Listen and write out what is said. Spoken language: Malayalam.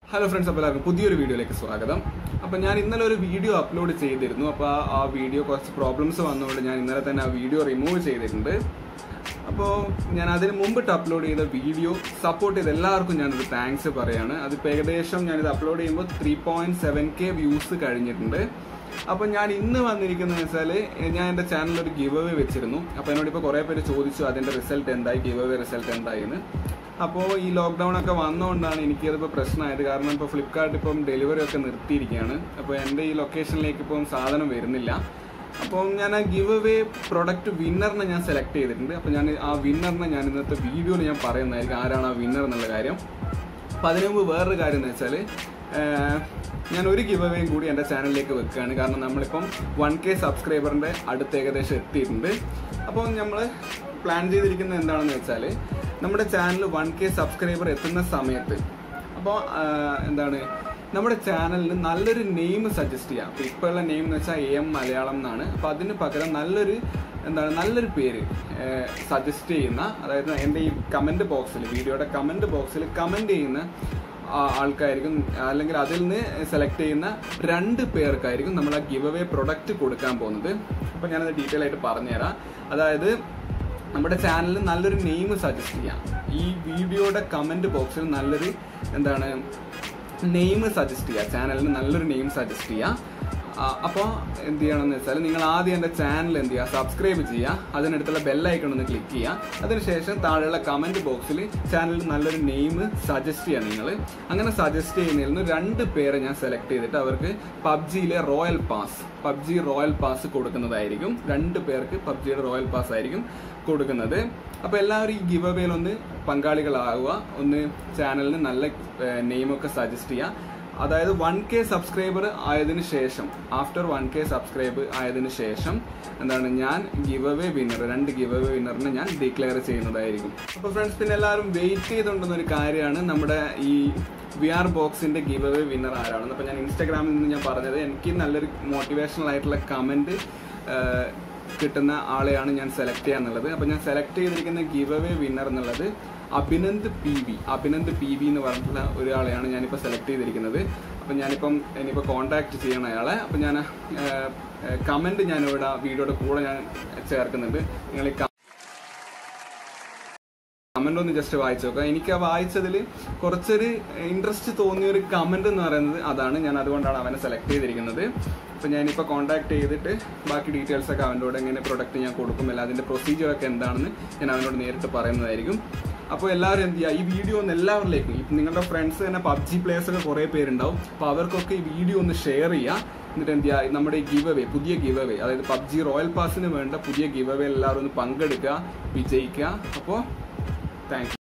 ഹലോ ഫ്രണ്ട്സ് അപ്പോൾ എല്ലാവർക്കും പുതിയൊരു വീഡിയോയിലേക്ക് സ്വാഗതം അപ്പോൾ ഞാൻ ഇന്നലെ ഒരു വീഡിയോ അപ്ലോഡ് ചെയ്തിരുന്നു അപ്പോൾ ആ- ആ വീഡിയോ കുറച്ച് പ്രോബ്ലംസ് വന്നതുകൊണ്ട് ഞാൻ ഇന്നലെ തന്നെ ആ വീഡിയോ റിമൂവ് ചെയ്തിട്ടുണ്ട് അപ്പോൾ ഞാൻ അതിന് മുമ്പിട്ട് അപ്ലോഡ് ചെയ്ത വീഡിയോ സപ്പോർട്ട് ചെയ്ത എല്ലാവർക്കും ഞാനൊരു താങ്ക്സ് പറയാണ് അതിപ്പോൾ ഏകദേശം ഞാനിത് അപ്ലോഡ് ചെയ്യുമ്പോൾ three point seven K views കഴിഞ്ഞിട്ടുണ്ട് അപ്പോൾ ഞാൻ ഇന്ന് വന്നിരിക്കുന്നത് വെച്ചാൽ ഞാൻ എൻ്റെ ചാനലിൽ ഒരു ഗിവ് അവേ വെച്ചിരുന്നു അപ്പോൾ എന്നോട് ഇപ്പോൾ കുറേ പേര് ചോദിച്ചു അതിൻ്റെ റിസൾട്ട് എന്തായി ഗിവ് അവേ റിസൾട്ട് എന്തായി എന്ന് അപ്പോൾ ഈ ലോക്ക്ഡൗൺ ഒക്കെ വന്നുകൊണ്ടാണ് എനിക്കതിപ്പോൾ പ്രശ്നമായത് കാരണം ഇപ്പോൾ ഫ്ലിപ്കാർട്ട് ഇപ്പം ഡെലിവറി ഒക്കെ നിർത്തിയിരിക്കുകയാണ് അപ്പോൾ എൻ്റെ ഈ ലൊക്കേഷനിലേക്ക് ഇപ്പം സാധനം വരുന്നില്ല അപ്പം ഞാൻ ആ ഗിവ് അവേ പ്രൊഡക്റ്റ് വിന്നറിനെ ഞാൻ സെലക്ട് ചെയ്തിട്ടുണ്ട് അപ്പോൾ ഞാൻ ആ വിന്നറിനെ ഞാൻ ഇന്നത്തെ വീഡിയോയിൽ ഞാൻ പറയുന്നതായിരിക്കും ആരാണ് ആ വിന്നർ എന്നുള്ള കാര്യം അപ്പോൾ അതിനു മുമ്പ് വേറൊരു കാര്യം എന്ന് വെച്ചാൽ ഞാൻ ഒരു ഗിവ് അവേയും കൂടി എൻ്റെ ചാനലിലേക്ക് വെക്കുകയാണ് കാരണം നമ്മളിപ്പം വൺ കെ സബ്സ്ക്രൈബറിൻ്റെ അടുത്ത് ഏകദേശം എത്തിയിട്ടുണ്ട് അപ്പോൾ നമ്മൾ പ്ലാൻ ചെയ്തിരിക്കുന്നത് എന്താണെന്ന് വെച്ചാൽ നമ്മുടെ ചാനൽ വൺ കെ സബ്സ്ക്രൈബർ എത്തുന്ന സമയത്ത് അപ്പോൾ എന്താണ് നമ്മുടെ ചാനലിന് നല്ലൊരു നെയിം സജസ്റ്റ് ചെയ്യാം അപ്പോൾ ഇപ്പോൾ ഉള്ള നെയിം എന്ന് വെച്ചാൽ എ എം മലയാളം എന്നാണ് അപ്പോൾ അതിന് പകരം നല്ലൊരു എന്താണ് നല്ലൊരു പേര് സജസ്റ്റ് ചെയ്യുന്ന അതായത് എൻ്റെ ഈ കമൻറ്റ് ബോക്സിൽ വീഡിയോയുടെ കമൻറ്റ് ബോക്സിൽ കമൻറ്റ് ചെയ്യുന്ന ആ- ആൾക്കായിരിക്കും അല്ലെങ്കിൽ അതിൽ നിന്ന് സെലക്ട് ചെയ്യുന്ന രണ്ട് പേർക്കായിരിക്കും നമ്മൾ ആ ഗിവ് അവേ പ്രൊഡക്റ്റ് കൊടുക്കാൻ പോകുന്നത് അപ്പോൾ ഞാനത് ഡീറ്റെയിൽ ആയിട്ട് പറഞ്ഞുതരാം അതായത് നമ്മുടെ ചാനലിൽ നല്ലൊരു നെയിം സജസ്റ്റ് ചെയ്യാം ഈ വീഡിയോയുടെ കമന്റ് ബോക്സിൽ നല്ലൊരു എന്താണ് നെയിം സജസ്റ്റ് ചെയ്യുക ചാനലിന് നല്ലൊരു നെയിം സജസ്റ്റ് ചെയ്യുക അപ്പോൾ എന്ത് ചെയ്യണമെന്ന് വെച്ചാൽ നിങ്ങൾ ആദ്യം എൻ്റെ ചാനൽ എന്ത് ചെയ്യുക സബ്സ്ക്രൈബ് ചെയ്യുക അതിനടുത്തുള്ള ബെല്ലൈക്കൺ ഒന്ന് ക്ലിക്ക് ചെയ്യുക അതിനുശേഷം താഴെയുള്ള കമന്റ് ബോക്സിൽ ചാനലിൽ നല്ലൊരു നെയിം സജസ്റ്റ് ചെയ്യുക നിങ്ങൾ അങ്ങനെ സജസ്റ്റ് ചെയ്യുന്നതിൽ നിന്ന് രണ്ട് പേരെ ഞാൻ സെലക്ട് ചെയ്തിട്ട് അവർക്ക് പബ്ജിയിലെ royal pass PUBG royal pass കൊടുക്കുന്നതായിരിക്കും രണ്ട് പേർക്ക് പബ്ജിയുടെ റോയൽ പാസ് ആയിരിക്കും കൊടുക്കുന്നത് അപ്പോൾ എല്ലാവരും ഈ ഗിവ് അവേയിൽ ഒന്ന് പങ്കാളികളാവുക ഒന്ന് ചാനലിന് നല്ല നെയിമൊക്കെ സജസ്റ്റ് ചെയ്യുക അതായത് വൺ കെ സബ്സ്ക്രൈബർ ആയതിനു ശേഷം ആഫ്റ്റർ വൺ കെ സബ്സ്ക്രൈബ് ആയതിനു ശേഷം എന്താണ് ഞാൻ ഗിവ് അവേ വിന്നർ രണ്ട് ഗിവ് അവേ വിന്നറിനെ ഞാൻ ഡിക്ലെയർ ചെയ്യുന്നതായിരിക്കും അപ്പോൾ ഫ്രണ്ട്സ് പിന്നെ എല്ലാവരും വെയിറ്റ് ചെയ്തുകൊണ്ടുന്ന ഒരു കാര്യമാണ് നമ്മുടെ ഈ വി ആർ ബോക്സിന്റെ ഗിവ് അവേ വിന്നർ ആരാണെന്ന് അപ്പോൾ ഞാൻ ഇൻസ്റ്റാഗ്രാമിൽ നിന്ന് ഞാൻ പറഞ്ഞത് എനിക്ക് നല്ലൊരു മോട്ടിവേഷണൽ ആയിട്ടുള്ള കമന്റ് കിട്ടുന്ന ആളെയാണ് ഞാൻ സെലക്ട് ചെയ്യാന്നുള്ളത് അപ്പോൾ ഞാൻ സെലക്ട് ചെയ്തിരിക്കുന്ന ഗിവ് അവേ വിന്നർ എന്നുള്ളത് Abhinand P V Abhinand P V എന്ന് പറഞ്ഞിട്ടുള്ള ഒരാളെയാണ് ഞാനിപ്പോൾ സെലക്ട് ചെയ്തിരിക്കുന്നത് അപ്പം ഞാനിപ്പം ഇനിയിപ്പോൾ കോൺടാക്ട് ചെയ്യണം അയാളെ അപ്പം ഞാൻ കമൻറ്റ് ഞാനിവിടെ വീഡിയോയുടെ കൂടെ ഞാൻ ചേർക്കുന്നുണ്ട് നിങ്ങൾ ഈ കമന്റ് ഒന്ന് ജസ്റ്റ് വായിച്ചു നോക്കാം എനിക്ക് ആ വായിച്ചതിൽ കുറച്ചൊരു ഇൻട്രസ്റ്റ് തോന്നിയ ഒരു കമന്റ് എന്ന് പറയുന്നത് അതാണ് ഞാൻ അതുകൊണ്ടാണ് അവനെ സെലക്ട് ചെയ്തിരിക്കുന്നത് അപ്പൊ ഞാനിപ്പോൾ കോൺടാക്ട് ചെയ്തിട്ട് ബാക്കി ഡീറ്റെയിൽസ് ഒക്കെ അവനോട് എങ്ങനെ പ്രൊഡക്റ്റ് ഞാൻ കൊടുക്കും അല്ല അതിന്റെ പ്രൊസീജിയർ ഒക്കെ എന്താണെന്ന് ഞാൻ അവനോട് നേരിട്ട് പറയുന്നതായിരിക്കും അപ്പോൾ എല്ലാവരും എന്ത് ചെയ്യുക ഈ വീഡിയോ ഒന്ന് എല്ലാവരിലേക്കും ഇപ്പം നിങ്ങളുടെ ഫ്രണ്ട്സ് തന്നെ പബ്ജി പ്ലേയേഴ്സ് ഒക്കെ കുറേ പേരുണ്ടാവും അപ്പോൾ അവർക്കൊക്കെ ഈ വീഡിയോ ഒന്ന് ഷെയർ ചെയ്യുക എന്നിട്ട് എന്ത് ചെയ്യുക നമ്മുടെ ഈ ഗിവ് അവേ പുതിയ ഗിവ് അവേ അതായത് പബ്ജി റോയൽ പാസിന് വേണ്ട പുതിയ ഗിവ് അവേ എല്ലാവരും ഒന്ന് പങ്കെടുക്കുക വിജയിക്കുക അപ്പോൾ താങ്ക്